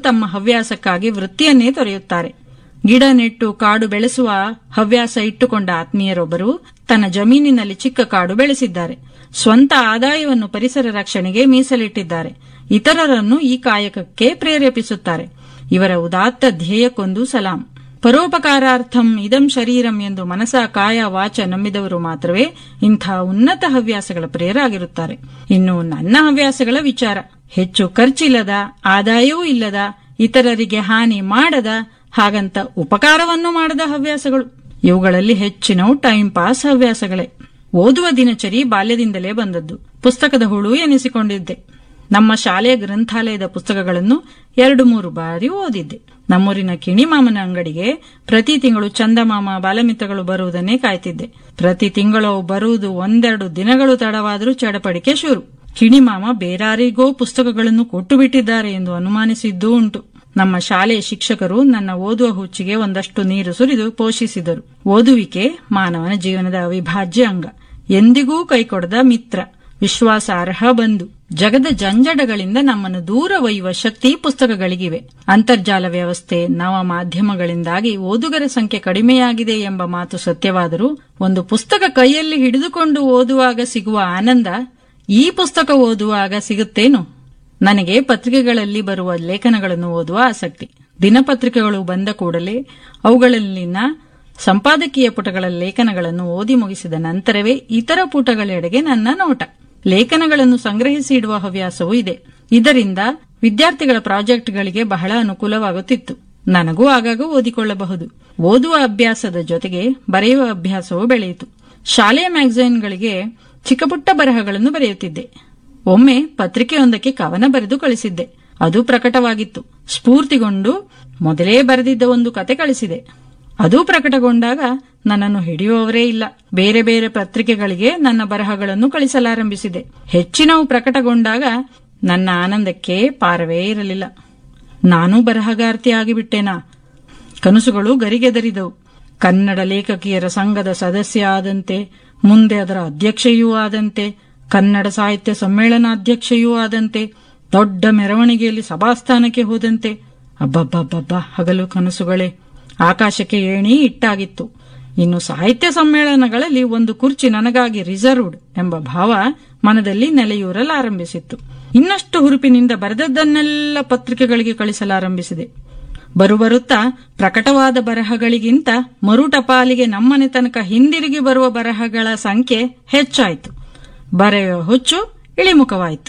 ತಮ್ಮ ಹವ್ಯಾಸಕ್ಕಾಗಿ ವೃತ್ತಿಯನ್ನೇ ತೊರೆಯುತ್ತಾರೆ ಗಿಡ ನೆಟ್ಟು ಕಾಡು ಬೆಳೆಸುವ ಹವ್ಯಾಸ ಇಟ್ಟುಕೊಂಡ ಆತ್ಮೀಯರೊಬ್ಬರು ತನ್ನ ಜಮೀನಿನಲ್ಲಿ ಚಿಕ್ಕ ಕಾಡು ಬೆಳೆಸಿದ್ದಾರೆ ಸ್ವಂತ ಆದಾಯವನ್ನು ಪರಿಸರ ರಕ್ಷಣೆಗೆ ಮೀಸಲಿಟ್ಟಿದ್ದಾರೆ ಇತರರನ್ನು ಈ ಕಾಯಕಕ್ಕೆ ಪ್ರೇರೇಪಿಸುತ್ತಾರೆ ಇವರ ಉದಾತ್ತ ಧ್ಯೇಯಕ್ಕೊಂದು ಸಲಾಂ ಪರೋಪಕಾರಾರ್ಥಂ ಇದಂ ಶರೀರಂ ಎಂದು ಮನಸ ಕಾಯ ವಾಚ ನಂಬಿದವರು ಮಾತ್ರವೇ ಇಂಥ ಉನ್ನತ ಹವ್ಯಾಸಗಳ ಪ್ರೇರಾಗಿರುತ್ತಾರೆ ಇನ್ನು ನನ್ನ ಹವ್ಯಾಸಗಳ ವಿಚಾರ ಹೆಚ್ಚು ಖರ್ಚಿಲ್ಲದ ಆದಾಯವೂ ಇಲ್ಲದ ಇತರರಿಗೆ ಹಾನಿ ಮಾಡದ ಹಾಗಂತ ಉಪಕಾರವನ್ನು ಮಾಡದ ಹವ್ಯಾಸಗಳು ಇವುಗಳಲ್ಲಿ ಹೆಚ್ಚಿನವು ಟೈಮ್ ಪಾಸ್ ಹವ್ಯಾಸಗಳೇ ಓದುವ ದಿನಚರಿ ಬಾಲ್ಯದಿಂದಲೇ ಬಂದದ್ದು ಪುಸ್ತಕದ ಹುಳು ಎನಿಸಿಕೊಂಡಿದ್ದೆ ನಮ್ಮ ಶಾಲೆಯ ಗ್ರಂಥಾಲಯದ ಪುಸ್ತಕಗಳನ್ನು ಎರಡು ಮೂರು ಬಾರಿ ಓದಿದ್ದೆ ನಮ್ಮೂರಿನ ಕಿಣಿಮಾಮನ ಅಂಗಡಿಗೆ ಪ್ರತಿ ತಿಂಗಳು ಚಂದಮಾಮ ಬಾಲಮಿತ್ರಗಳು ಬರುವುದನ್ನೇ ಕಾಯ್ತಿದ್ದೆ ಪ್ರತಿ ತಿಂಗಳು ಅವು ಬರುವುದು ಒಂದೆರಡು ದಿನಗಳು ತಡವಾದರೂ ಚಡಪಡಿಕೆ ಶುರು ಕಿಣಿಮಾಮ ಬೇರಾರಿಗೋ ಪುಸ್ತಕಗಳನ್ನು ಕೊಟ್ಟು ಬಿಟ್ಟಿದ್ದಾರೆ ಎಂದು ಅನುಮಾನಿಸಿದ್ದೂ ಉಂಟು ನಮ್ಮ ಶಾಲೆಯ ಶಿಕ್ಷಕರು ನನ್ನ ಓದುವ ಹುಚ್ಚಿಗೆ ಒಂದಷ್ಟು ನೀರು ಸುರಿದು ಪೋಷಿಸಿದರು ಓದುವಿಕೆ ಮಾನವನ ಜೀವನದ ಅವಿಭಾಜ್ಯ ಅಂಗ ಎಂದಿಗೂ ಕೈಕೊಡದ ಮಿತ್ರ ವಿಶ್ವಾಸಾರ್ಹ ಬಂಧು ಜಗದ ಜಂಜಡಗಳಿಂದ ನಮ್ಮನ್ನು ದೂರ ಒಯ್ಯುವ ಶಕ್ತಿ ಪುಸ್ತಕಗಳಿಗಿವೆ ಅಂತರ್ಜಾಲ ವ್ಯವಸ್ಥೆ ನವ ಮಾಧ್ಯಮಗಳಿಂದಾಗಿ ಓದುಗರ ಸಂಖ್ಯೆ ಕಡಿಮೆಯಾಗಿದೆ ಎಂಬ ಮಾತು ಸತ್ಯವಾದರೂ ಒಂದು ಪುಸ್ತಕ ಕೈಯಲ್ಲಿ ಹಿಡಿದುಕೊಂಡು ಓದುವಾಗ ಸಿಗುವ ಆನಂದ ಈ ಪುಸ್ತಕ ಓದುವಾಗ ಸಿಗುತ್ತೇನು ನನಗೆ ಪತ್ರಿಕೆಗಳಲ್ಲಿ ಬರುವ ಲೇಖನಗಳನ್ನು ಓದುವ ಆಸಕ್ತಿ ದಿನಪತ್ರಿಕೆಗಳು ಬಂದ ಕೂಡಲೇ ಅವುಗಳಲ್ಲಿನ ಸಂಪಾದಕೀಯ ಪುಟಗಳ ಲೇಖನಗಳನ್ನು ಓದಿ ಮುಗಿಸಿದ ನಂತರವೇ ಇತರ ಪುಟಗಳೆಡೆಗೆ ನನ್ನ ನೋಟ ಲೇಖನಗಳನ್ನು ಸಂಗ್ರಹಿಸಿ ಇಡುವ ಹವ್ಯಾಸವೂ ಇದೆ ಇದರಿಂದ ವಿದ್ಯಾರ್ಥಿಗಳ ಪ್ರಾಜೆಕ್ಟ್ಗಳಿಗೆ ಬಹಳ ಅನುಕೂಲವಾಗುತ್ತಿತ್ತು ನನಗೂ ಆಗಾಗ ಓದಿಕೊಳ್ಳಬಹುದು ಓದುವ ಅಭ್ಯಾಸದ ಜೊತೆಗೆ ಬರೆಯುವ ಅಭ್ಯಾಸವೂ ಬೆಳೆಯಿತು ಶಾಲೆಯ ಮ್ಯಾಗಝೈನ್ಗಳಿಗೆ ಚಿಕ್ಕಪುಟ್ಟ ಬರಹಗಳನ್ನು ಬರೆಯುತ್ತಿದ್ದೆ ಒಮ್ಮೆ ಪತ್ರಿಕೆಯೊಂದಕ್ಕೆ ಕವನ ಬರೆದು ಕಳಿಸಿದ್ದೆ ಅದು ಪ್ರಕಟವಾಗಿತ್ತು ಸ್ಫೂರ್ತಿಗೊಂಡು ಮೊದಲೇ ಬರೆದಿದ್ದ ಒಂದು ಕತೆ ಕಳಿಸಿದೆ ಅದು ಪ್ರಕಟಗೊಂಡಾಗ ನನ್ನನ್ನು ಹಿಡಿಯುವವರೇ ಇಲ್ಲ ಬೇರೆ ಬೇರೆ ಪತ್ರಿಕೆಗಳಿಗೆ ನನ್ನ ಬರಹಗಳನ್ನು ಕಳಿಸಲಾರಂಭಿಸಿದೆ ಹೆಚ್ಚಿನವು ಪ್ರಕಟಗೊಂಡಾಗ ನನ್ನ ಆನಂದಕ್ಕೆ ಪಾರವೇ ಇರಲಿಲ್ಲ ನಾನೂ ಬರಹಗಾರ್ತಿ ಆಗಿಬಿಟ್ಟೇನಾ ಕನಸುಗಳು ಗರಿಗೆದರಿದವು ಕನ್ನಡ ಲೇಖಕಿಯರ ಸಂಘದ ಸದಸ್ಯ ಆದಂತೆ ಮುಂದೆ ಅದರ ಅಧ್ಯಕ್ಷೆಯೂ ಆದಂತೆ ಕನ್ನಡ ಸಾಹಿತ್ಯ ಸಮ್ಮೇಳನಾಧ್ಯಕ್ಷೆಯೂ ಆದಂತೆ ದೊಡ್ಡ ಮೆರವಣಿಗೆಯಲ್ಲಿ ಸಭಾಸ್ಥಾನಕ್ಕೆ ಹೋದಂತೆ ಅಬ್ಬಬ್ಬಬ್ಬಬ್ಬ ಹಗಲು ಕನಸುಗಳೇ ಆಕಾಶಕ್ಕೆ ಏಣಿ ಇಟ್ಟಾಗಿತ್ತು ಇನ್ನು ಸಾಹಿತ್ಯ ಸಮ್ಮೇಳನಗಳಲ್ಲಿ ಒಂದು ಕುರ್ಚಿ ನನಗಾಗಿ ರಿಸರ್ವ್ಡ್ ಎಂಬ ಭಾವ ಮನದಲ್ಲಿ ನೆಲೆಯೂರಲಾರಂಭಿಸಿತ್ತು ಇನ್ನಷ್ಟು ಹುರುಪಿನಿಂದ ಬರೆದದ್ದನ್ನೆಲ್ಲ ಪತ್ರಿಕೆಗಳಿಗೆ ಕಳಿಸಲಾರಂಭಿಸಿದೆ ಬರುಬರುತ್ತಾ ಪ್ರಕಟವಾದ ಬರಹಗಳಿಗಿಂತ ಮರು ಟಪಾಲಿಗೆ ನಮ್ಮನೆ ತನಕ ಹಿಂದಿರುಗಿ ಬರುವ ಬರಹಗಳ ಸಂಖ್ಯೆ ಹೆಚ್ಚಾಯಿತು ಬರೆಯುವ ಹುಚ್ಚು ಇಳಿಮುಖವಾಯಿತು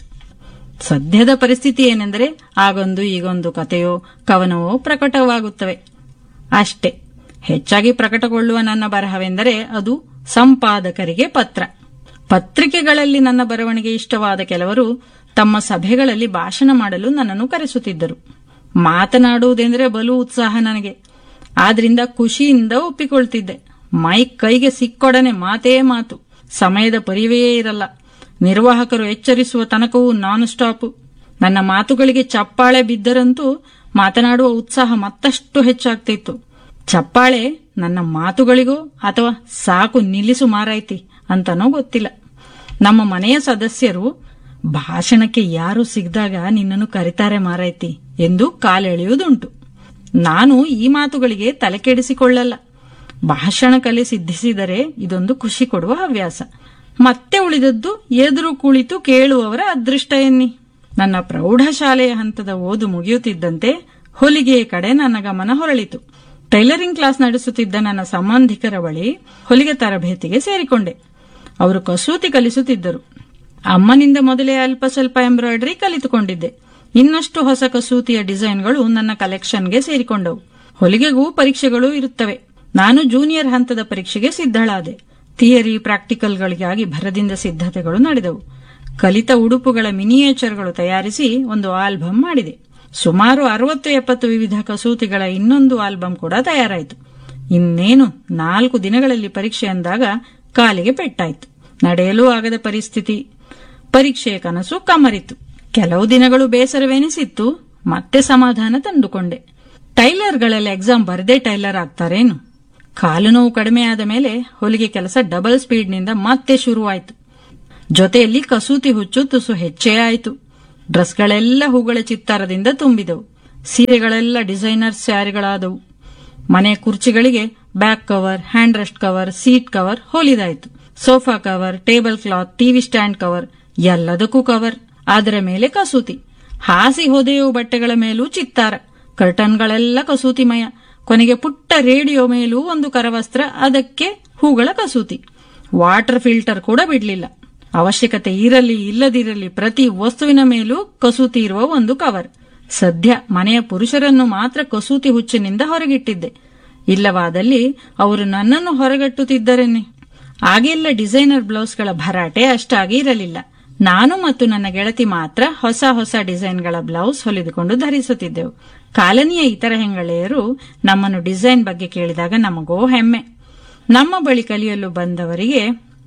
ಸದ್ಯದ ಪರಿಸ್ಥಿತಿ ಏನೆಂದರೆ ಆಗೊಂದು ಈಗೊಂದು ಕಥೆಯೋ ಕವನವೋ ಪ್ರಕಟವಾಗುತ್ತವೆ ಅಷ್ಟೇ ಹೆಚ್ಚಾಗಿ ಪ್ರಕಟಗೊಳ್ಳುವ ನನ್ನ ಬರಹವೆಂದರೆ ಅದು ಸಂಪಾದಕರಿಗೆ ಪತ್ರ ಪತ್ರಿಕೆಗಳಲ್ಲಿ ನನ್ನ ಬರವಣಿಗೆ ಇಷ್ಟವಾದ ಕೆಲವರು ತಮ್ಮ ಸಭೆಗಳಲ್ಲಿ ಭಾಷಣ ಮಾಡಲು ನನ್ನನ್ನು ಕರೆಸುತ್ತಿದ್ದರು ಮಾತನಾಡುವುದೆಂದರೆ ಬಲು ಉತ್ಸಾಹ ನನಗೆ ಆದ್ರಿಂದ ಖುಷಿಯಿಂದ ಒಪ್ಪಿಕೊಳ್ತಿದ್ದೆ ಮೈಕ್ ಕೈಗೆ ಸಿಕ್ಕೊಡನೆ ಮಾತೇ ಮಾತು ಸಮಯದ ಪರಿವೆಯೇ ಇರಲ್ಲ ನಿರ್ವಾಹಕರು ಎಚ್ಚರಿಸುವ ತನಕವೂ ನಾನ್ ಸ್ಟಾಪ್ ನನ್ನ ಮಾತುಗಳಿಗೆ ಚಪ್ಪಾಳೆ ಬಿದ್ದರಂತೂ ಮಾತನಾಡುವ ಉತ್ಸಾಹ ಮತ್ತಷ್ಟು ಹೆಚ್ಚಾಗ್ತಿತ್ತು ಚಪ್ಪಾಳೆ ನನ್ನ ಮಾತುಗಳಿಗೋ ಅಥವಾ ಸಾಕು ನಿಲ್ಲಿಸು ಮಾರಾಯ್ತಿ ಅಂತನೋ ಗೊತ್ತಿಲ್ಲ ನಮ್ಮ ಮನೆಯ ಸದಸ್ಯರು ಭಾಷಣಕ್ಕೆ ಯಾರು ಸಿಗದಾಗ ನಿನ್ನನ್ನು ಕರಿತಾರೆ ಮಾರಾಯ್ತಿ ಎಂದು ಕಾಲೆಳೆಯುವುದುಂಟು ನಾನು ಈ ಮಾತುಗಳಿಗೆ ತಲೆ ಕೆಡಿಸಿಕೊಳ್ಳಲ್ಲ ಭಾಷಣ ಕಲೆ ಸಿದ್ಧಿಸಿದರೆ ಇದೊಂದು ಖುಷಿ ಕೊಡುವ ಹವ್ಯಾಸ ಮತ್ತೆ ಉಳಿದದ್ದು ಎದುರು ಕುಳಿತು ಕೇಳುವವರ ಅದೃಷ್ಟ ಎನ್ನಿ ನನ್ನ ಪ್ರೌಢಶಾಲೆಯ ಹಂತದ ಓದು ಮುಗಿಯುತ್ತಿದ್ದಂತೆ ಹೊಲಿಗೆಯ ಕಡೆ ನನ್ನ ಗಮನ ಹೊರಳಿತು ಟೈಲರಿಂಗ್ ಕ್ಲಾಸ್ ನಡೆಸುತ್ತಿದ್ದ ನನ್ನ ಸಂಬಂಧಿಕರ ಬಳಿ ಹೊಲಿಗೆ ತರಬೇತಿಗೆ ಸೇರಿಕೊಂಡೆ ಅವರು ಕಸೂತಿ ಕಲಿಸುತ್ತಿದ್ದರು ಅಮ್ಮನಿಂದ ಮೊದಲೇ ಅಲ್ಪ ಸ್ವಲ್ಪ ಎಂಬ್ರಾಯ್ಡರಿ ಕಲಿತುಕೊಂಡಿದ್ದೆ ಇನ್ನಷ್ಟು ಹೊಸ ಕಸೂತಿಯ ಡಿಸೈನ್ಗಳು ನನ್ನ ಕಲೆಕ್ಷನ್ಗೆ ಸೇರಿಕೊಂಡವು ಹೊಲಿಗೆಗೂ ಪರೀಕ್ಷೆಗಳು ಇರುತ್ತವೆ ನಾನು ಜೂನಿಯರ್ ಹಂತದ ಪರೀಕ್ಷೆಗೆ ಸಿದ್ಧಳಾದೆ ಥಿಯರಿ ಪ್ರಾಕ್ಟಿಕಲ್ಗಳಿಗಾಗಿ ಭರದಿಂದ ಸಿದ್ಧತೆಗಳು ನಡೆದವು ಕಲಿತ ಉಡುಪುಗಳ ಮಿನಿಯೇಚರ್ಗಳು ತಯಾರಿಸಿ ಒಂದು ಆಲ್ಬಮ್ ಮಾಡಿದೆ ಸುಮಾರು ಅರವತ್ತು ಎಪ್ಪತ್ತು ವಿವಿಧ ಕಸೂತಿಗಳ ಇನ್ನೊಂದು ಆಲ್ಬಮ್ ಕೂಡ ತಯಾರಾಯಿತು ಇನ್ನೇನು ನಾಲ್ಕು ದಿನಗಳಲ್ಲಿ ಪರೀಕ್ಷೆ ಅಂದಾಗ ಕಾಲಿಗೆ ಪೆಟ್ಟಾಯಿತು ನಡೆಯಲೂ ಆಗದ ಪರಿಸ್ಥಿತಿ ಪರೀಕ್ಷೆಯ ಕನಸು ಕಮರಿತು ಕೆಲವು ದಿನಗಳು ಬೇಸರವೆನಿಸಿತ್ತು ಮತ್ತೆ ಸಮಾಧಾನ ತಂದುಕೊಂಡೆ ಟೈಲರ್ಗಳಲ್ಲಿ ಎಕ್ಸಾಮ್ ಬರದೇ ಟೈಲರ್ ಆಗ್ತಾರೇನು ಕಾಲು ನೋವು ಕಡಿಮೆಯಾದ ಮೇಲೆ ಹೊಲಿಗೆ ಕೆಲಸ ಡಬಲ್ ಸ್ಪೀಡ್ನಿಂದ ಮತ್ತೆ ಶುರುವಾಯಿತು ಜೊತೆಯಲ್ಲಿ ಕಸೂತಿ ಹುಚ್ಚು ತುಸು ಹೆಚ್ಚೇ ಆಯಿತು ಡ್ರೆಸ್ಗಳೆಲ್ಲ ಹೂಗಳ ಚಿತ್ತಾರದಿಂದ ತುಂಬಿದವು ಸೀರೆಗಳೆಲ್ಲ ಡಿಸೈನರ್ ಸ್ಯಾರಿಗಳಾದವು ಮನೆ ಕುರ್ಚಿಗಳಿಗೆ back cover hand rest cover seat cover ಹೊಲಿದಾಯ್ತು sofa cover table cloth TV stand cover ಎಲ್ಲದಕ್ಕೂ ಕವರ್ ಅದರ ಮೇಲೆ ಕಸೂತಿ ಹಾಸಿ ಹೊದೆಯುವ ಬಟ್ಟೆಗಳ ಮೇಲೂ ಚಿತ್ತಾರ ಕರ್ಟನ್ಗಳೆಲ್ಲ ಕಸೂತಿಮಯ ಕೊನೆಗೆ ಪುಟ್ಟ ರೇಡಿಯೋ ಮೇಲೂ ಒಂದು ಕರವಸ್ತ್ರ ಅದಕ್ಕೆ ಹೂಗಳ ಕಸೂತಿ ವಾಟರ್ ಫಿಲ್ಟರ್ ಕೂಡ ಬಿಡ್ಲಿಲ್ಲ ಅವಶ್ಯಕತೆ ಇರಲಿ ಇಲ್ಲದಿರಲಿ ಪ್ರತಿ ವಸ್ತುವಿನ ಮೇಲೂ ಕಸೂತಿ ಇರುವ ಒಂದು ಕವರ್ ಸದ್ಯ ಮನೆಯ ಪುರುಷರನ್ನು ಮಾತ್ರ ಕಸೂತಿ ಹುಚ್ಚಿನಿಂದ ಹೊರಗಿಟ್ಟಿದ್ದೆ ಇಲ್ಲವಾದಲ್ಲಿ ಅವರು ನನ್ನನ್ನು ಹೊರಗಟ್ಟುತ್ತಿದ್ದರೇನೆ ಆಗೆಲ್ಲ ಡಿಸೈನರ್ ಬ್ಲೌಸ್ಗಳ ಭರಾಟೆ ಅಷ್ಟಾಗಿ ಇರಲಿಲ್ಲ ನಾನು ಮತ್ತು ನನ್ನ ಗೆಳತಿ ಮಾತ್ರ ಹೊಸ ಹೊಸ ಡಿಸೈನ್ಗಳ ಬ್ಲೌಸ್ ಹೊಲಿದುಕೊಂಡು ಧರಿಸುತ್ತಿದ್ದೆವು ಕಾಲನಿಯ ಇತರ ಹೆಂಗಳೆಯರು ನಮ್ಮನ್ನು ಡಿಸೈನ್ ಬಗ್ಗೆ ಕೇಳಿದಾಗ ನಮಗೋ ಹೆಮ್ಮೆ ನಮ್ಮ ಬಳಿ ಕಲಿಯಲು ಬಂದವರಿಗೆ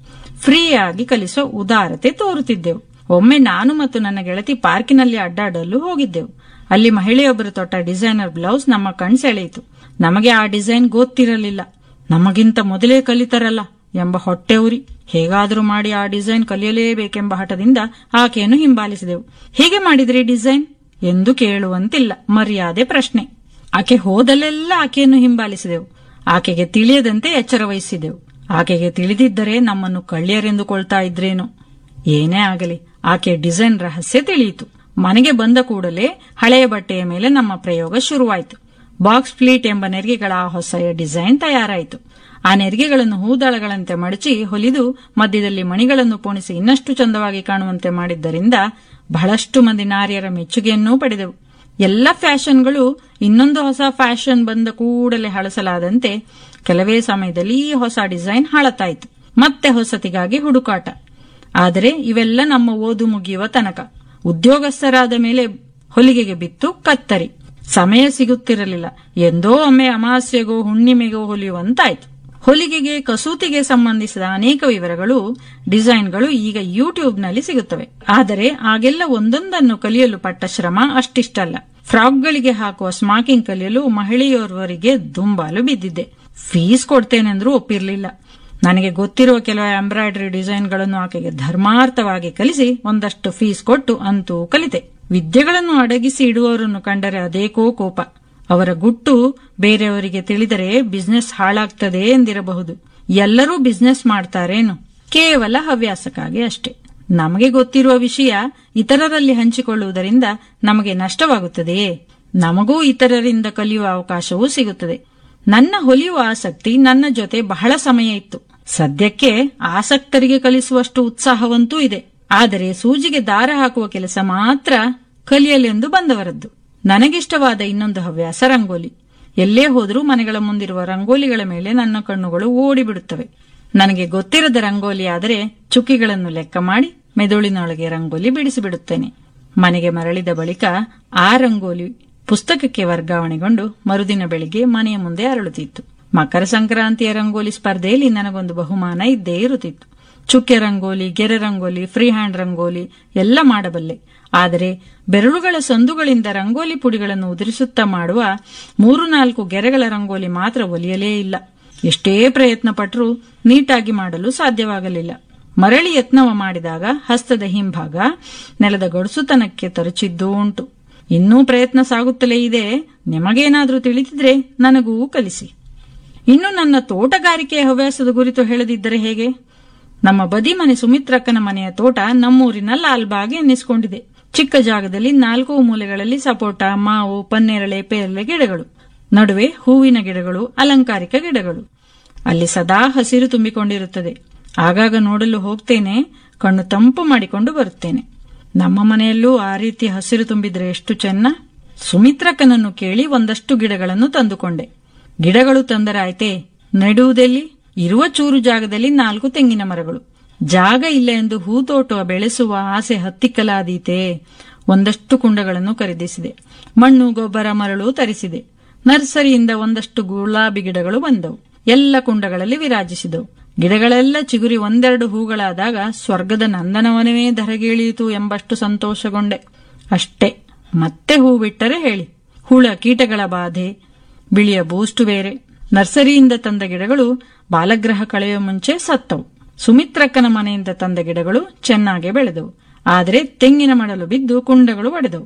ಫ್ರೀಯಾಗಿ ಕಲಿಸೋ ಉದಾರತೆ ತೋರುತ್ತಿದ್ದೆವು ಒಮ್ಮೆ ನಾನು ಮತ್ತು ನನ್ನ ಗೆಳತಿ ಪಾರ್ಕಿನಲ್ಲಿ ಅಡ್ಡಾಡಲು ಹೋಗಿದ್ದೆವು ಅಲ್ಲಿ ಮಹಿಳೆಯೊಬ್ಬರು ತೊಟ್ಟ ಡಿಸೈನರ್ ಬ್ಲೌಸ್ ನಮ್ಮ ಕಣ್ಸೆಳೆಯಿತು ನಮಗೆ ಆ ಡಿಸೈನ್ ಗೊತ್ತಿರಲಿಲ್ಲ ನಮಗಿಂತ ಮೊದಲೇ ಕಲಿತರಲ್ಲ ಎಂಬ ಹೊಟ್ಟೆ ಉರಿ ಹೇಗಾದರೂ ಮಾಡಿ ಆ ಡಿಸೈನ್ ಕಲಿಯಲೇಬೇಕೆಂಬ ಹಠದಿಂದ ಆಕೆಯನ್ನು ಹಿಂಬಾಲಿಸಿದೆವು ಹೇಗೆ ಮಾಡಿದ್ರಿ ಡಿಸೈನ್ ಎಂದು ಕೇಳುವಂತಿಲ್ಲ ಮರ್ಯಾದೆ ಪ್ರಶ್ನೆ ಆಕೆ ಹೋದಲ್ಲೆಲ್ಲ ಆಕೆಯನ್ನು ಹಿಂಬಾಲಿಸಿದೆವು ಆಕೆಗೆ ತಿಳಿಯದಂತೆ ಎಚ್ಚರ ವಹಿಸಿದೆವು ಆಕೆಗೆ ತಿಳಿದಿದ್ದರೆ ನಮ್ಮನ್ನು ಕಳ್ಳಿಯರೆಂದುಕೊಳ್ತಾ ಇದ್ರೇನು ಏನೇ ಆಗಲಿ ಆಕೆ ಡಿಸೈನ್ ರಹಸ್ಯ ತಿಳಿಯಿತು ಮನೆಗೆ ಬಂದ ಕೂಡಲೇ ಹಳೆಯ ಬಟ್ಟೆಯ ಮೇಲೆ ನಮ್ಮ ಪ್ರಯೋಗ ಶುರುವಾಯಿತು ಬಾಕ್ಸ್ ಫ್ಲೀಟ್ ಎಂಬ ನೆರಿಗೆಗಳ ಆ ಹೊಸ ಡಿಸೈನ್ ತಯಾರಾಯಿತು ಆ ನೆರಿಗೆಗಳನ್ನು ಹೂದಳಗಳಂತೆ ಮಡಚಿ ಹೊಲಿದು ಮಧ್ಯದಲ್ಲಿ ಮಣಿಗಳನ್ನು ಪೋಣಿಸಿ ಇನ್ನಷ್ಟು ಚಂದವಾಗಿ ಕಾಣುವಂತೆ ಮಾಡಿದ್ದರಿಂದ ಬಹಳಷ್ಟು ಮಂದಿ ನಾರಿಯರ ಮೆಚ್ಚುಗೆಯನ್ನೂ ಪಡೆದೆವು ಎಲ್ಲ ಫ್ಯಾಷನ್ಗಳು ಇನ್ನೊಂದು ಹೊಸ ಫ್ಯಾಷನ್ ಬಂದ ಕೂಡಲೇ ಹಳಸಲಾದಂತೆ ಕೆಲವೇ ಸಮಯದಲ್ಲಿ ಈ ಹೊಸ ಡಿಸೈನ್ ಹಳತಾಯಿತು ಮತ್ತೆ ಹೊಸತಿಗಾಗಿ ಹುಡುಕಾಟ ಆದರೆ ಇವೆಲ್ಲ ನಮ್ಮ ಓದು ಮುಗಿಯುವ ತನಕ ಉದ್ಯೋಗಸ್ಥರಾದ ಮೇಲೆ ಹೊಲಿಗೆಗೆ ಬಿತ್ತು ಕತ್ತರಿ ಸಮಯ ಸಿಗುತ್ತಿರಲಿಲ್ಲ ಎಂದೋ ಒಮ್ಮೆ ಅಮಾಸ್ಯೆಗೋ ಹುಣ್ಣಿಮೆಗೋ ಹೊಲಿಯುವಂತಾಯ್ತು ಹೊಲಿಗೆಗೆ ಕಸೂತಿಗೆ ಸಂಬಂಧಿಸಿದ ಅನೇಕ ವಿವರಗಳು ಡಿಸೈನ್ಗಳು ಈಗ ಯೂಟ್ಯೂಬ್ನಲ್ಲಿ ಸಿಗುತ್ತವೆ ಆದರೆ ಆಗೆಲ್ಲ ಒಂದೊಂದನ್ನು ಕಲಿಯಲು ಪಟ್ಟ ಶ್ರಮ ಅಷ್ಟಿಷ್ಟಲ್ಲ ಫ್ರಾಕ್ಗಳಿಗೆ ಹಾಕುವ ಸ್ಮಾಕಿಂಗ್ ಕಲಿಯಲು ಮಹಿಳೆಯೋರ್ವರಿಗೆ ದುಂಬಾಲು ಬಿದ್ದಿದ್ದೆ ಫೀಸ್ ಕೊಡ್ತೇನೆಂದ್ರೂ ಒಪ್ಪಿರ್ಲಿಲ್ಲ ನನಗೆ ಗೊತ್ತಿರುವ ಕೆಲವು ಎಂಬ್ರಾಯ್ಡರಿ ಡಿಸೈನ್ಗಳನ್ನು ಆಕೆಗೆ ಧರ್ಮಾರ್ಥವಾಗಿ ಕಲಿಸಿ ಒಂದಷ್ಟು ಫೀಸ್ ಕೊಟ್ಟು ಅಂತೂ ಕಲಿತೆ ವಿದ್ಯೆಗಳನ್ನು ಅಡಗಿಸಿ ಇಡುವವರನ್ನು ಕಂಡರೆ ಅದೇಕೋ ಕೋಪ ಅವರ ಗುಟ್ಟು ಬೇರೆಯವರಿಗೆ ತಿಳಿದರೆ ಬಿಸ್ನೆಸ್ ಹಾಳಾಗ್ತದೆ ಎಂದಿರಬಹುದು ಎಲ್ಲರೂ ಬಿಸ್ನೆಸ್ ಮಾಡ್ತಾರೇನು ಕೇವಲ ಹವ್ಯಾಸಕ್ಕಾಗಿ ಅಷ್ಟೇ ನಮಗೆ ಗೊತ್ತಿರುವ ವಿಷಯ ಇತರರಲ್ಲಿ ಹಂಚಿಕೊಳ್ಳುವುದರಿಂದ ನಮಗೆ ನಷ್ಟವಾಗುತ್ತದೆಯೇ ನಮಗೂ ಇತರರಿಂದ ಕಲಿಯುವ ಅವಕಾಶವೂ ಸಿಗುತ್ತದೆ ನನ್ನ ಹೊಲಿಯುವ ಆಸಕ್ತಿ ನನ್ನ ಜೊತೆ ಬಹಳ ಸಮಯ ಇತ್ತು ಸದ್ಯಕ್ಕೆ ಆಸಕ್ತರಿಗೆ ಕಲಿಸುವಷ್ಟು ಉತ್ಸಾಹವಂತೂ ಇದೆ ಆದರೆ ಸೂಜಿಗೆ ದಾರ ಹಾಕುವ ಕೆಲಸ ಮಾತ್ರ ಕಲಿಯಲೆಂದು ಬಂದವರದ್ದು ನನಗಿಷ್ಟವಾದ ಇನ್ನೊಂದು ಹವ್ಯಾಸ ರಂಗೋಲಿ ಎಲ್ಲೇ ಹೋದರೂ ಮನೆಗಳ ಮುಂದಿರುವ ರಂಗೋಲಿಗಳ ಮೇಲೆ ನನ್ನ ಕಣ್ಣುಗಳು ಓಡಿಬಿಡುತ್ತವೆ ನನಗೆ ಗೊತ್ತಿರದ ರಂಗೋಲಿ ಆದರೆ ಚುಕ್ಕಿಗಳನ್ನು ಲೆಕ್ಕ ಮಾಡಿ ಮೆದುಳಿನೊಳಗೆ ರಂಗೋಲಿ ಬಿಡಿಸಿಬಿಡುತ್ತೇನೆ ಮನೆಗೆ ಮರಳಿದ ಬಳಿಕ ಆ ರಂಗೋಲಿ ಪುಸ್ತಕಕ್ಕೆ ವರ್ಗಾವಣೆಗೊಂಡು ಮರುದಿನ ಬೆಳಿಗ್ಗೆ ಮನೆಯ ಮುಂದೆ ಅರಳುತ್ತಿತ್ತು ಮಕರ ಸಂಕ್ರಾಂತಿಯ ರಂಗೋಲಿ ಸ್ಪರ್ಧೆಯಲ್ಲಿ ನನಗೊಂದು ಬಹುಮಾನ ಇದ್ದೇ ಇರುತ್ತಿತ್ತು ಚುಕ್ಕೆ ರಂಗೋಲಿ ಗೆರೆ ರಂಗೋಲಿ ಫ್ರೀ ಹ್ಯಾಂಡ್ ರಂಗೋಲಿ ಎಲ್ಲ ಮಾಡಬಲ್ಲೆ ಆದರೆ ಬೆರಳುಗಳ ಸಂದುಗಳಿಂದ ರಂಗೋಲಿ ಪುಡಿಗಳನ್ನು ಉದುರಿಸುತ್ತಾ ಮಾಡುವ ಮೂರು ನಾಲ್ಕು ಗೆರೆಗಳ ರಂಗೋಲಿ ಮಾತ್ರ ಒಲಿಯಲೇ ಇಲ್ಲ ಎಷ್ಟೇ ಪ್ರಯತ್ನ ಪಟ್ಟರೂ ನೀಟಾಗಿ ಮಾಡಲು ಸಾಧ್ಯವಾಗಲಿಲ್ಲ ಮರಳಿ ಯತ್ನವ ಮಾಡಿದಾಗ ಹಸ್ತದ ಹಿಂಭಾಗ ನೆಲದ ಗಡುಸುತನಕ್ಕೆ ತರಚಿದ್ದೂ ಉಂಟು ಇನ್ನೂ ಪ್ರಯತ್ನ ಸಾಗುತ್ತಲೇ ಇದೆ ನಿಮಗೇನಾದ್ರೂ ತಿಳಿದಿದ್ರೆ ನನಗೂ ಕಲಿಸಿ ಇನ್ನು ನನ್ನ ತೋಟಗಾರಿಕೆಯ ಹವ್ಯಾಸದ ಕುರಿತು ಹೇಳದಿದ್ದರೆ ಹೇಗೆ ನಮ್ಮ ಬದಿ ಮನೆ ಸುಮಿತ್ರಕ್ಕನ ಮನೆಯ ತೋಟ ನಮ್ಮೂರಿನ ಲಾಲ್ಬಾಗ್ ಎನ್ನಿಸಿಕೊಂಡಿದೆ ಚಿಕ್ಕ ಜಾಗದಲ್ಲಿ ನಾಲ್ಕು ಮೂಲೆಗಳಲ್ಲಿ ಸಪೋಟ ಮಾವು ಪನ್ನೇರಳೆ ಪೇರಳೆ ಗಿಡಗಳು ನಡುವೆ ಹೂವಿನ ಗಿಡಗಳು ಅಲಂಕಾರಿಕ ಗಿಡಗಳು ಅಲ್ಲಿ ಸದಾ ಹಸಿರು ತುಂಬಿಕೊಂಡಿರುತ್ತದೆ ಆಗಾಗ ನೋಡಲು ಹೋಗ್ತೇನೆ ಕಣ್ಣು ತಂಪು ಮಾಡಿಕೊಂಡು ಬರುತ್ತೇನೆ ನಮ್ಮ ಮನೆಯಲ್ಲೂ ಆ ರೀತಿ ಹಸಿರು ತುಂಬಿದ್ರೆ ಎಷ್ಟು ಚೆನ್ನ ಸುಮಿತ್ರಕ್ಕನನ್ನು ಕೇಳಿ ಒಂದಷ್ಟು ಗಿಡಗಳನ್ನು ತಂದುಕೊಂಡೆ ಗಿಡಗಳು ತಂದರಾಯ್ತೆ ನೆಡುವುದೆಲ್ಲಿ ಇರುವ ಚೂರು ಜಾಗದಲ್ಲಿ ನಾಲ್ಕು ತೆಂಗಿನ ಮರಗಳು ಜಾಗ ಇಲ್ಲ ಎಂದು ಹೂತೋಟ ಬೆಳೆಸುವ ಆಸೆ ಹತ್ತಿಕ್ಕಲಾದೀತೆ ಒಂದಷ್ಟು ಕುಂಡಗಳನ್ನು ಖರೀದಿಸಿದೆ ಮಣ್ಣು ಗೊಬ್ಬರ ಮರಳು ತರಿಸಿದೆ ನರ್ಸರಿಯಿಂದ ಒಂದಷ್ಟು ಗುಲಾಬಿ ಗಿಡಗಳು ಬಂದವು ಎಲ್ಲ ಕುಂಡಗಳಲ್ಲಿ ವಿರಾಜಿಸಿದವು ಗಿಡಗಳೆಲ್ಲ ಚಿಗುರಿ ಒಂದೆರಡು ಹೂಗಳಾದಾಗ ಸ್ವರ್ಗದ ನಂದನವನವೇ ಧರಗೀಳಿಯಿತು ಎಂಬಷ್ಟು ಸಂತೋಷಗೊಂಡೆ ಅಷ್ಟೇ ಮತ್ತೆ ಹೂ ಬಿಟ್ಟರೆ ಹೇಳಿ ಹುಳ ಕೀಟಗಳ ಬಾಧೆ ಬಿಳಿಯ ಬೂಸ್ಟ್ ಬೇರೆ ನರ್ಸರಿಯಿಂದ ತಂದ ಗಿಡಗಳು ಬಾಲಗ್ರಹ ಕಳೆಯುವ ಮುಂಚೆ ಸತ್ತವು ಸುಮಿತ್ರಕ್ಕನ ಮನೆಯಿಂದ ತಂದ ಗಿಡಗಳು ಚೆನ್ನಾಗಿ ಬೆಳೆದವು ಆದರೆ ತೆಂಗಿನ ಮಡಲು ಬಿದ್ದು ಕುಂಡಗಳು ಒಡೆದವು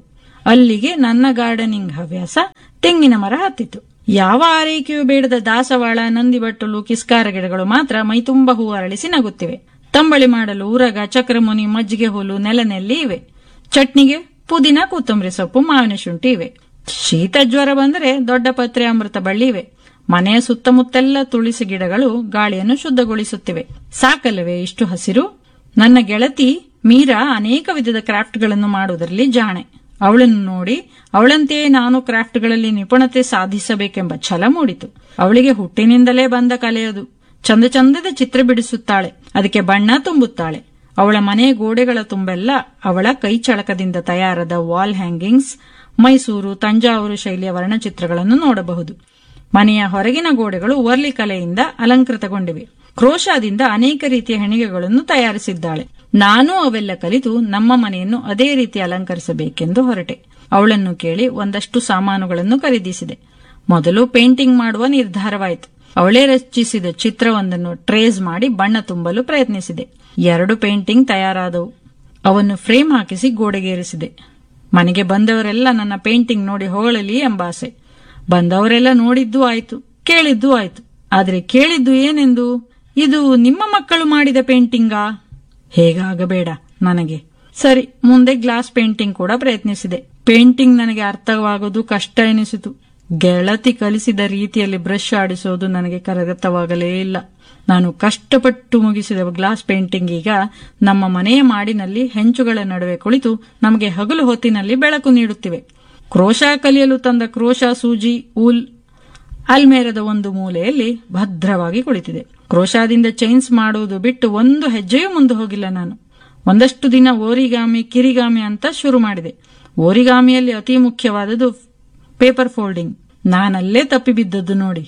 ಅಲ್ಲಿಗೆ ನನ್ನ ಗಾರ್ಡನಿಂಗ್ ಹವ್ಯಾಸ ತೆಂಗಿನ ಮರ ಹತ್ತಿತು ಯಾವ ಆರೈಕೆಯೂ ಬೇಡದ ದಾಸವಾಳ ನಂದಿಬಟ್ಟಲು ಕಿಸ್ಕಾರ ಗಿಡಗಳು ಮಾತ್ರ ಮೈತುಂಬ ಹೂ ಅರಳಿಸಿ ನಗುತ್ತಿವೆ ತಂಬಳಿ ಮಾಡಲು ಊರಗ ಚಕ್ರಮುನಿ ಮಜ್ಜಿಗೆ ಹುಲ್ಲು ನೆಲನೆಲ್ಲಿ ಇವೆ ಚಟ್ನಿಗೆ ಪುದೀನ ಕೊತ್ತಂಬರಿ ಸೊಪ್ಪು ಮಾವಿನ ಶುಂಠಿ ಇವೆ ಶೀತ ಜ್ವರ ಬಂದರೆ ದೊಡ್ಡ ಪತ್ರೆ ಅಮೃತ ಬಳ್ಳಿ ಇವೆ ಮನೆಯ ಸುತ್ತಮುತ್ತೆಲ್ಲ ತುಳಸಿ ಗಿಡಗಳು ಗಾಳಿಯನ್ನು ಶುದ್ಧಗೊಳಿಸುತ್ತಿವೆ ಸಾಕಲ್ಲವೇ ಇಷ್ಟು ಹಸಿರು ನನ್ನ ಗೆಳತಿ ಮೀರಾ ಅನೇಕ ವಿಧದ ಕ್ರಾಫ್ಟ್ಗಳನ್ನು ಮಾಡುವುದರಲ್ಲಿ ಜಾಣೆ ಅವಳನ್ನು ನೋಡಿ ಅವಳಂತೆಯೇ ನಾನು ಕ್ರಾಫ್ಟ್ಗಳಲ್ಲಿ ನಿಪುಣತೆ ಸಾಧಿಸಬೇಕೆಂಬ ಛಲ ಮೂಡಿತು ಅವಳಿಗೆ ಹುಟ್ಟಿನಿಂದಲೇ ಬಂದ ಕಲೆಯದು ಚಂದ ಚಂದದ ಚಿತ್ರ ಬಿಡಿಸುತ್ತಾಳೆ ಅದಕ್ಕೆ ಬಣ್ಣ ತುಂಬುತ್ತಾಳೆ ಅವಳ ಮನೆಯ ಗೋಡೆಗಳ ತುಂಬೆಲ್ಲ ಅವಳ ಕೈ ಚಳಕದಿಂದ ತಯಾರಾದ ವಾಲ್ ಹ್ಯಾಂಗಿಂಗ್ಸ್ ಮೈಸೂರು ತಂಜಾವೂರು ಶೈಲಿಯ ವರ್ಣಚಿತ್ರಗಳನ್ನು ನೋಡಬಹುದು ಮನೆಯ ಹೊರಗಿನ ಗೋಡೆಗಳು ವರ್ಲಿ ಕಲೆಯಿಂದ ಅಲಂಕೃತಗೊಂಡಿವೆ ಕ್ರೋಶಾದಿಂದ ಅನೇಕ ರೀತಿಯ ಹೆಣಿಗೆಗಳನ್ನು ತಯಾರಿಸಿದ್ದಾಳೆ ನಾನೂ ಅವೆಲ್ಲ ಕಲಿತು ನಮ್ಮ ಮನೆಯನ್ನು ಅದೇ ರೀತಿ ಅಲಂಕರಿಸಬೇಕೆಂದು ಹೊರಟೆ ಅವಳನ್ನು ಕೇಳಿ ಒಂದಷ್ಟು ಸಾಮಾನುಗಳನ್ನು ಖರೀದಿಸಿದೆ ಮೊದಲು ಪೇಂಟಿಂಗ್ ಮಾಡುವ ನಿರ್ಧಾರವಾಯಿತು ಅವಳೇ ರಚಿಸಿದ ಚಿತ್ರವೊಂದನ್ನು ಟ್ರೇಸ್ ಮಾಡಿ ಬಣ್ಣ ತುಂಬಲು ಪ್ರಯತ್ನಿಸಿದೆ ಎರಡು ಪೇಂಟಿಂಗ್ ತಯಾರಾದವು ಅವನ್ನು ಫ್ರೇಮ್ ಹಾಕಿಸಿ ಗೋಡೆಗೇರಿಸಿದೆ ಮನೆಗೆ ಬಂದವರೆಲ್ಲ ನನ್ನ ಪೇಂಟಿಂಗ್ ನೋಡಿ ಹೊಗಳಲಿ ಎಂಬ ಆಸೆ ಬಂದವರೆಲ್ಲ ನೋಡಿದ್ದೂ ಆಯ್ತು ಕೇಳಿದ್ದೂ ಆಯ್ತು ಆದರೆ ಕೇಳಿದ್ದು ಏನೆಂದು ಇದು ನಿಮ್ಮ ಮಕ್ಕಳು ಮಾಡಿದ ಪೇಂಟಿಂಗಾ ಹೇಗಾಗಬೇಡ ನನಗೆ ಸರಿ ಮುಂದೆ ಗ್ಲಾಸ್ ಪೇಂಟಿಂಗ್ ಕೂಡ ಪ್ರಯತ್ನಿಸಿದೆ ಪೇಂಟಿಂಗ್ ನನಗೆ ಅರ್ಥವಾಗೋದು ಕಷ್ಟ ಎನಿಸಿತು ಗೆಳತಿ ಕಲಿಸಿದ ರೀತಿಯಲ್ಲಿ ಬ್ರಷ್ ಆಡಿಸೋದು ನನಗೆ ಕರಗತವಾಗಲೇ ಇಲ್ಲ ನಾನು ಕಷ್ಟಪಟ್ಟು ಮುಗಿಸಿದ ಗ್ಲಾಸ್ ಪೇಂಟಿಂಗ್ ಈಗ ನಮ್ಮ ಮನೆಯ ಮಾಡಿನಲ್ಲಿ ಹೆಂಚುಗಳ ನಡುವೆ ಕುಳಿತು ನಮಗೆ ಹಗಲು ಹೊತ್ತಿನಲ್ಲಿ ಬೆಳಕು ನೀಡುತ್ತಿವೆ ಕ್ರೋಶ ಕಲಿಯಲು ತಂದ ಕ್ರೋಶ ಸೂಜಿ ಊಲ್ ಅಲ್ಮೇರದ ಒಂದು ಮೂಲೆಯಲ್ಲಿ ಭದ್ರವಾಗಿ ಕುಳಿತಿದೆ ಕ್ರೋಶಾದಿಂದ ಚೈನ್ಸ್ ಮಾಡುವುದು ಬಿಟ್ಟು ಒಂದು ಹೆಜ್ಜೆಯೂ ಮುಂದೆ ಹೋಗಿಲ್ಲ ನಾನು ಒಂದಷ್ಟು ದಿನ ಓರಿಗಾಮಿ ಕಿರಿಗಾಮಿ ಅಂತ ಶುರು ಮಾಡಿದೆ ಓರಿಗಾಮಿಯಲ್ಲಿ ಅತಿ ಮುಖ್ಯವಾದದ್ದು ಪೇಪರ್ ಫೋಲ್ಡಿಂಗ್ ನಾನಲ್ಲೇ ತಪ್ಪಿಬಿದ್ದದ್ದು ನೋಡಿ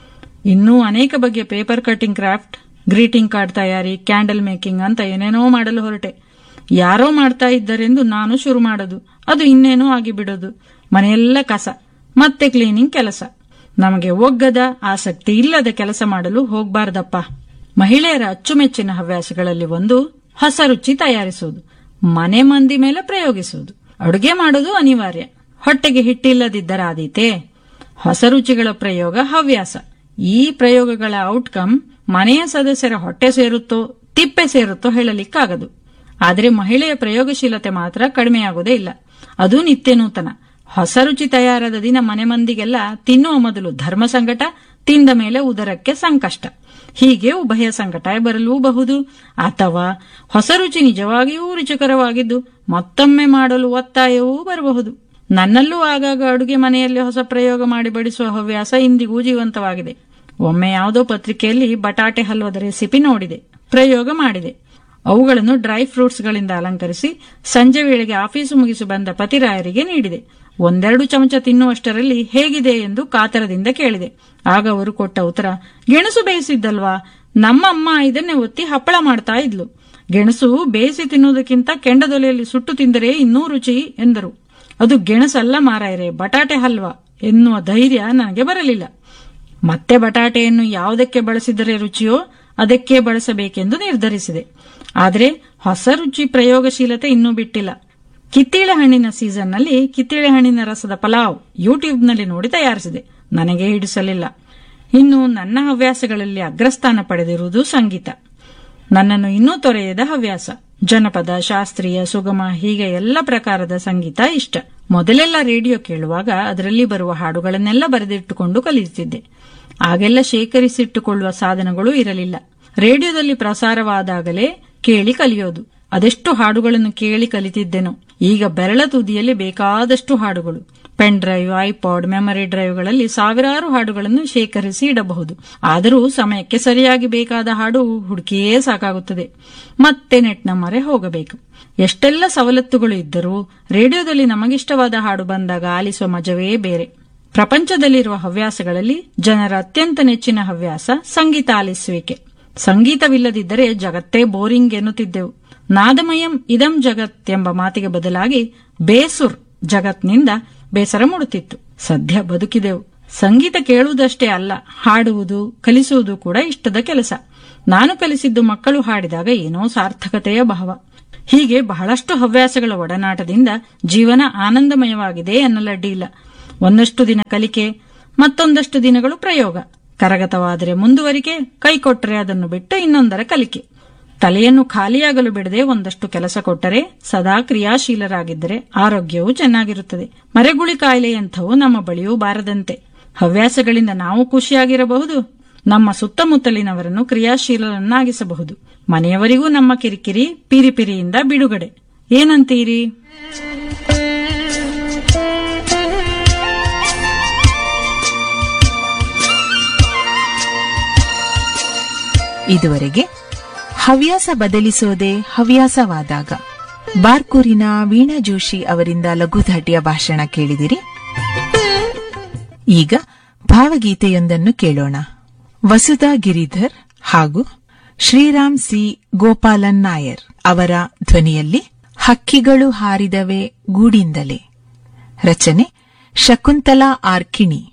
ಇನ್ನೂ ಅನೇಕ ಬಗೆಯ paper cutting craft greeting card ತಯಾರಿ ಕ್ಯಾಂಡಲ್ ಮೇಕಿಂಗ್ ಅಂತ ಏನೇನೋ ಮಾಡಲು ಹೊರಟೆ ಯಾರೋ ಮಾಡ್ತಾ ಇದ್ದರೆಂದು ನಾನು ಶುರು ಮಾಡೋದು ಅದು ಇನ್ನೇನೋ ಆಗಿ ಬಿಡೋದು ಮನೆಯೆಲ್ಲ ಕಸ ಮತ್ತೆ ಕ್ಲೀನಿಂಗ್ ಕೆಲಸ ನಮಗೆ ಒಗ್ಗದ ಆಸಕ್ತಿ ಇಲ್ಲದ ಕೆಲಸ ಮಾಡಲು ಹೋಗ್ಬಾರ್ದಪ್ಪ ಮಹಿಳೆಯರ ಅಚ್ಚುಮೆಚ್ಚಿನ ಹವ್ಯಾಸಗಳಲ್ಲಿ ಒಂದು ಹೊಸ ರುಚಿ ತಯಾರಿಸುವುದು ಮನೆ ಮಂದಿ ಮೇಲೆ ಪ್ರಯೋಗಿಸುವುದು ಅಡುಗೆ ಮಾಡೋದು ಅನಿವಾರ್ಯ ಹೊಟ್ಟೆಗೆ ಹಿಟ್ಟಿಲ್ಲದಿದ್ದರಾದೀತೆ ಹೊಸ ರುಚಿಗಳ ಪ್ರಯೋಗ ಹವ್ಯಾಸ ಈ ಪ್ರಯೋಗಗಳ ಔಟ್ಕಮ್ ಮನೆಯ ಸದಸ್ಯರ ಹೊಟ್ಟೆ ಸೇರುತ್ತೋ ತಿಪ್ಪೆ ಸೇರುತ್ತೋ ಹೇಳಲಿಕ್ಕಾಗದು ಆದರೆ ಮಹಿಳೆಯ ಪ್ರಯೋಗಶೀಲತೆ ಮಾತ್ರ ಕಡಿಮೆಯಾಗುವುದೇ ಇಲ್ಲ ಅದು ನಿತ್ಯ ನೂತನ ಹೊಸ ರುಚಿ ತಯಾರಾದ ದಿನ ಮನೆ ಮಂದಿಗೆಲ್ಲ ತಿನ್ನುವ ಮೊದಲು ಧರ್ಮ ಸಂಕಟ ತಿಂದ ಮೇಲೆ ಉದರಕ್ಕೆ ಸಂಕಷ್ಟ ಹೀಗೆ ಉಭಯ ಸಂಕಟ ಬರಲೂಬಹುದು ಅಥವಾ ಹೊಸ ರುಚಿ ನಿಜವಾಗಿಯೂ ರುಚಿಕರವಾಗಿದ್ದು ಮತ್ತೊಮ್ಮೆ ಮಾಡಲು ಒತ್ತಾಯವೂ ಬರಬಹುದು ನನ್ನಲ್ಲೂ ಆಗಾಗ ಅಡುಗೆ ಮನೆಯಲ್ಲಿ ಹೊಸ ಪ್ರಯೋಗ ಮಾಡಿ ಬಡಿಸುವ ಹವ್ಯಾಸ ಇಂದಿಗೂ ಜೀವಂತವಾಗಿದೆ ಒಮ್ಮೆ ಯಾವುದೋ ಪತ್ರಿಕೆಯಲ್ಲಿ ಬಟಾಟೆ ಹಲ್ವದ ರೆಸಿಪಿ ನೋಡಿದೆ ಪ್ರಯೋಗ ಮಾಡಿದೆ ಅವುಗಳನ್ನು ಡ್ರೈ ಫ್ರೂಟ್ಸ್ಗಳಿಂದ ಅಲಂಕರಿಸಿ ಸಂಜೆ ವೇಳೆಗೆ ಆಫೀಸು ಮುಗಿಸಿ ಬಂದ ಪತಿರಾಯರಿಗೆ ನೀಡಿದೆ ಒಂದೆರಡು ಚಮಚ ತಿನ್ನುವಷ್ಟರಲ್ಲಿ ಹೇಗಿದೆ ಎಂದು ಕಾತರದಿಂದ ಕೇಳಿದೆ ಆಗ ಅವರು ಕೊಟ್ಟ ಉತ್ತರ ಗೆಣಸು ಬೇಯಿಸಿದ್ದಲ್ವಾ ನಮ್ಮಮ್ಮ ಇದನ್ನೇ ಒತ್ತಿ ಹಪ್ಪಳ ಮಾಡ್ತಾ ಇದ್ಲು ಗೆಣಸು ಬೇಯಿಸಿ ತಿನ್ನುವುದಕ್ಕಿಂತ ಕೆಂಡದೊಲೆಯಲ್ಲಿ ಸುಟ್ಟು ತಿಂದರೆ ಇನ್ನೂ ರುಚಿ ಎಂದರು ಅದು ಗೆಣಸಲ್ಲ ಮಾರಾಯರೆ ಬಟಾಟೆ ಹಲ್ವಾ ಎನ್ನುವ ಧೈರ್ಯ ನನಗೆ ಬರಲಿಲ್ಲ ಮತ್ತೆ ಬಟಾಟೆಯನ್ನು ಯಾವುದಕ್ಕೆ ಬಳಸಿದರೆ ರುಚಿಯೋ ಅದಕ್ಕೆ ಬಳಸಬೇಕೆಂದು ನಿರ್ಧರಿಸಿದೆ ಆದರೆ ಹೊಸ ರುಚಿ ಪ್ರಯೋಗಶೀಲತೆ ಇನ್ನೂ ಬಿಟ್ಟಿಲ್ಲ ಕಿತ್ತಳೆ ಹಣ್ಣಿನ ಸೀಸನ್ನಲ್ಲಿ ಕಿತ್ತಳೆ ಹಣ್ಣಿನ ರಸದ ಪಲಾವ್ ಯೂಟ್ಯೂಬ್ನಲ್ಲಿ ನೋಡಿ ತಯಾರಿಸಿದೆ ನನಗೆ ಹಿಡಿಸಲಿಲ್ಲ ಇನ್ನು ನನ್ನ ಹವ್ಯಾಸಗಳಲ್ಲಿ ಅಗ್ರಸ್ಥಾನ ಪಡೆದಿರುವುದು ಸಂಗೀತ ನನ್ನನ್ನು ಇನ್ನೂ ತೊರೆಯದ ಹವ್ಯಾಸ ಜನಪದ ಶಾಸ್ತ್ರೀಯ ಸುಗಮ ಹೀಗೆ ಎಲ್ಲ ಪ್ರಕಾರದ ಸಂಗೀತ ಇಷ್ಟ ಮೊದಲೆಲ್ಲ ರೇಡಿಯೋ ಕೇಳುವಾಗ ಅದರಲ್ಲಿ ಬರುವ ಹಾಡುಗಳನ್ನೆಲ್ಲ ಬರೆದಿಟ್ಟುಕೊಂಡು ಕಲಿಯುತ್ತಿದ್ದೆ ಆಗೆಲ್ಲ ಶೇಖರಿಸಿಟ್ಟುಕೊಳ್ಳುವ ಸಾಧನಗಳು ಇರಲಿಲ್ಲ ರೇಡಿಯೋದಲ್ಲಿ ಪ್ರಸಾರವಾದಾಗಲೇ ಕೇಳಿ ಕಲಿಯೋದು ಅದೆಷ್ಟು ಹಾಡುಗಳನ್ನು ಕೇಳಿ ಕಲಿತಿದ್ದೆನೋ ಈಗ ಬೆರಳ ತುದಿಯಲ್ಲಿ ಬೇಕಾದಷ್ಟು ಹಾಡುಗಳು ಪೆನ್ ಡ್ರೈವ್ ಐಪಾಡ್ ಮೆಮರಿ ಡ್ರೈವ್ಗಳಲ್ಲಿ ಸಾವಿರಾರು ಹಾಡುಗಳನ್ನು ಶೇಖರಿಸಿ ಇಡಬಹುದು ಆದರೂ ಸಮಯಕ್ಕೆ ಸರಿಯಾಗಿ ಬೇಕಾದ ಹಾಡು ಹುಡುಕಿಯೇ ಸಾಕಾಗುತ್ತದೆ ಮತ್ತೆ ನೆಟ್ನ ಮೊರೆ ಹೋಗಬೇಕು ಎಷ್ಟೆಲ್ಲ ಸವಲತ್ತುಗಳು ಇದ್ದರೂ ರೇಡಿಯೋದಲ್ಲಿ ನಮಗಿಷ್ಟವಾದ ಹಾಡು ಬಂದಾಗ ಆಲಿಸುವ ಮಜವೇ ಬೇರೆ ಪ್ರಪಂಚದಲ್ಲಿರುವ ಹವ್ಯಾಸಗಳಲ್ಲಿ ಜನರ ಅತ್ಯಂತ ನೆಚ್ಚಿನ ಹವ್ಯಾಸ ಸಂಗೀತ ಆಲಿಸುವಿಕೆ ಸಂಗೀತವಿಲ್ಲದಿದ್ದರೆ ಜಗತ್ತೇ ಬೋರಿಂಗ್ ಎನ್ನುತ್ತಿದ್ದೆವು ನಾದಮಯಂ ಇದಂ ಜಗತ್ ಎಂಬ ಮಾತಿಗೆ ಬದಲಾಗಿ ಬೇಸುರ್ ಜಗತ್ನಿಂದ ಬೇಸರ ಮೂಡುತ್ತಿತ್ತು ಸದ್ಯ ಬದುಕಿದೆವು ಸಂಗೀತ ಕೇಳುವುದಷ್ಟೇ ಅಲ್ಲ ಹಾಡುವುದು ಕಲಿಸುವುದು ಕೂಡ ಇಷ್ಟದ ಕೆಲಸ ನಾನು ಕಲಿಸಿದ್ದು ಮಕ್ಕಳು ಹಾಡಿದಾಗ ಏನೋ ಸಾರ್ಥಕತೆಯ ಭಾವ ಹೀಗೆ ಬಹಳಷ್ಟು ಹವ್ಯಾಸಗಳ ಒಡನಾಟದಿಂದ ಜೀವನ ಆನಂದಮಯವಾಗಿದೆ ಎನ್ನಲಡ್ಡಿಲ್ಲ ಒಂದಷ್ಟು ದಿನ ಕಲಿಕೆ ಮತ್ತೊಂದಷ್ಟು ದಿನಗಳು ಪ್ರಯೋಗ ಕರಗತವಾದರೆ ಮುಂದುವರಿಕೆ ಕೈಕೊಟ್ಟರೆ ಅದನ್ನು ಬಿಟ್ಟು ಇನ್ನೊಂದರ ಕಲಿಕೆ ತಲೆಯನ್ನು ಖಾಲಿಯಾಗಲು ಬಿಡದೆ ಒಂದಷ್ಟು ಕೆಲಸ ಕೊಟ್ಟರೆ ಸದಾ ಕ್ರಿಯಾಶೀಲರಾಗಿದ್ದರೆ ಆರೋಗ್ಯವು ಚೆನ್ನಾಗಿರುತ್ತದೆ ಮರೆಗುಳಿ ಕಾಯಿಲೆಯಂಥವು ನಮ್ಮ ಬಳಿಯೂ ಬಾರದಂತೆ ಹವ್ಯಾಸಗಳಿಂದ ನಾವು ಖುಷಿಯಾಗಿರಬಹುದು ನಮ್ಮ ಸುತ್ತಮುತ್ತಲಿನವರನ್ನು ಕ್ರಿಯಾಶೀಲರನ್ನಾಗಿಸಬಹುದು ಮನೆಯವರಿಗೂ ನಮ್ಮ ಕಿರಿಕಿರಿ ಪಿರಿಪಿರಿಯಿಂದ ಬಿಡುಗಡೆ ಏನಂತೀರಿ ಇದುವರೆಗೆ ಹವ್ಯಾಸ ಬದಲಿಸೋದೆ ಹವ್ಯಾಸವಾದಾಗ ಬಾರ್ಕೂರಿನ ವೀಣಾ ಜೋಶಿ ಅವರಿಂದ ಲಘುಧಾಟಿಯ ಭಾಷಣ ಕೇಳಿದಿರಿ ಈಗ ಭಾವಗೀತೆಯೊಂದನ್ನು ಕೇಳೋಣ ವಸುಧಾ ಗಿರಿಧರ್ ಹಾಗೂ ಶ್ರೀರಾಮ್ ಸಿ ಗೋಪಾಲನ್ ನಾಯರ್ ಅವರ ಧ್ವನಿಯಲ್ಲಿ ಹಕ್ಕಿಗಳು ಹಾರಿದವೆ ಗೂಡಿಂದಲೇ ರಚನೆ ಶಕುಂತಲಾ ಆರ್ಕಿಣಿ